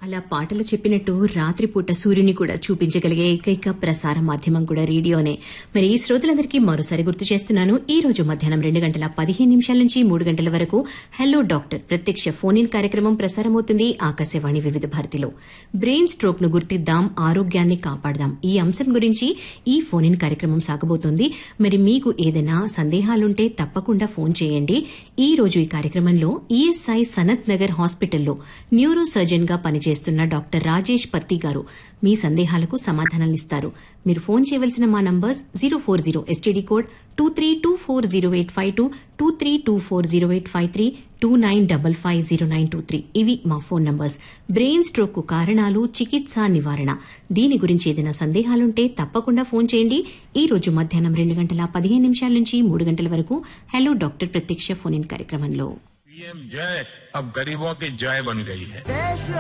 అలా పాటలు చెప్పినట్టు రాత్రిపూట సూర్యుని కూడా చూపించగలిగే ఏకైక ప్రసార మాధ్యమం కూడా రేడియోనే మరి ఈ శ్రోతలందరికీ మరోసారి గుర్తు చేస్తున్నాను ఈ రోజు మధ్యాహ్నం రెండు గంటల పదిహేను నిమిషాల నుంచి మూడు గంటల వరకు హలో డాక్టర్ ప్రత్యక్ష ఫోన్ ఇన్ కార్యక్రమం ప్రసారమవుతుంది ఆకాశవాణి వివిధ భారతిలో బ్రెయిన్ స్ట్రోక్ ను గుర్తిద్దాం ఆరోగ్యాన్ని కాపాడదాం ఈ అంశం గురించి ఈ ఫోన్ ఇన్ కార్యక్రమం సాగబోతోంది మరి మీకు ఏదైనా సందేహాలుంటే తప్పకుండా ఫోన్ చేయండి ఈ రోజు ఈ కార్యక్రమంలో ఈఎస్ఐ సనత్ నగర్ హాస్పిటల్లో న్యూరో సర్జన్ గా పనిచేస్తున్న డాక్టర్ రాజేష్ పత్తి గారు మీ సందేహాలకు సమాధానాలిస్తారు మీరు ఫోన్ చేయవలసిన మా numbers zero four zero STD code two three two four zero eight five two two three two four zero eight five three two nine double five zero nine two three ఇవి మా phone numbers brain stroke కు కారణాలు చికిత్స నివారణ దీని గురించి ఏదైనా సందేహాలుంటే తప్పకుండా ఫోన్ చేయండి ఈ రోజు మధ్యాహ్నం రెండు గంటల పదిహేను నిమిషాల నుంచి మూడు గంటల వరకు హలో డాక్టర్ ప్రత్యక్ష ఫోన్ ఇన్ కార్యక్రమంలో पीएम जय अब गरीबों की जय बन गई है देश